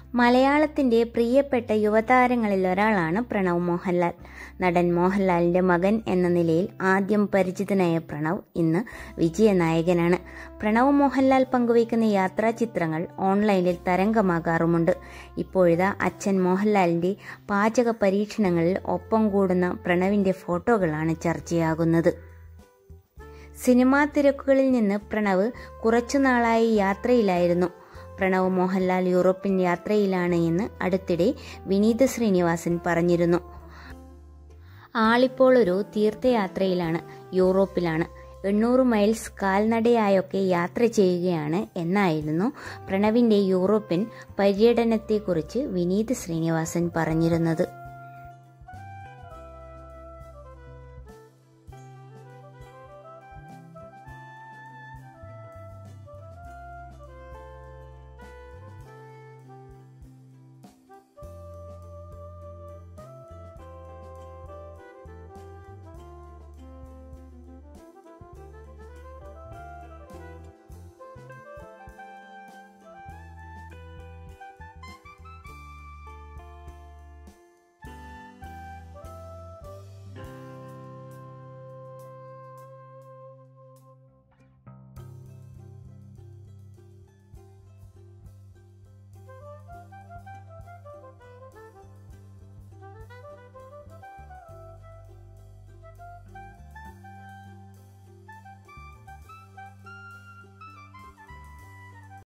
മലയാളത്തിന്റെ പ്രിയപ്പെട്ട യുവതാരങ്ങളിൽ ഒരാളാണ് പ്രണവ് മോഹൻലാൽ നടൻ മോഹൻലാലിന്റെ മകൻ എന്ന നിലയിൽ ആദ്യം പരിചിതനായ പ്രണവ് ഇന്ന് വിജയനായകനാണ് പ്രണവ് മോഹൻലാൽ പങ്കുവയ്ക്കുന്ന യാത്രാ ചിത്രങ്ങൾ ഓൺലൈനിൽ തരംഗമാകാറുമുണ്ട് ഇപ്പോഴിതാ അച്ഛൻ മോഹൻലാലിന്റെ പാചക പരീക്ഷണങ്ങളിൽ ഒപ്പം കൂടുന്ന പ്രണവിന്റെ ഫോട്ടോകളാണ് ചർച്ചയാകുന്നത് സിനിമാ തിരക്കുകളിൽ നിന്ന് പ്രണവ് കുറച്ചുനാളായി യാത്രയിലായിരുന്നു പ്രണവ് മോഹൻലാൽ യൂറോപ്യൻ യാത്രയിലാണ് എന്ന് അടുത്തിടെ വിനീത് ശ്രീനിവാസൻ പറഞ്ഞിരുന്നു ആളിപ്പോൾ ഒരു തീർത്ഥയാത്രയിലാണ് യൂറോപ്പിലാണ് എണ്ണൂറ് മൈൽസ് കാൽനടയായൊക്കെ യാത്ര ചെയ്യുകയാണ് എന്നായിരുന്നു പ്രണവിന്റെ യൂറോപ്യൻ പര്യടനത്തെക്കുറിച്ച് വിനീത് ശ്രീനിവാസൻ പറഞ്ഞിരുന്നത്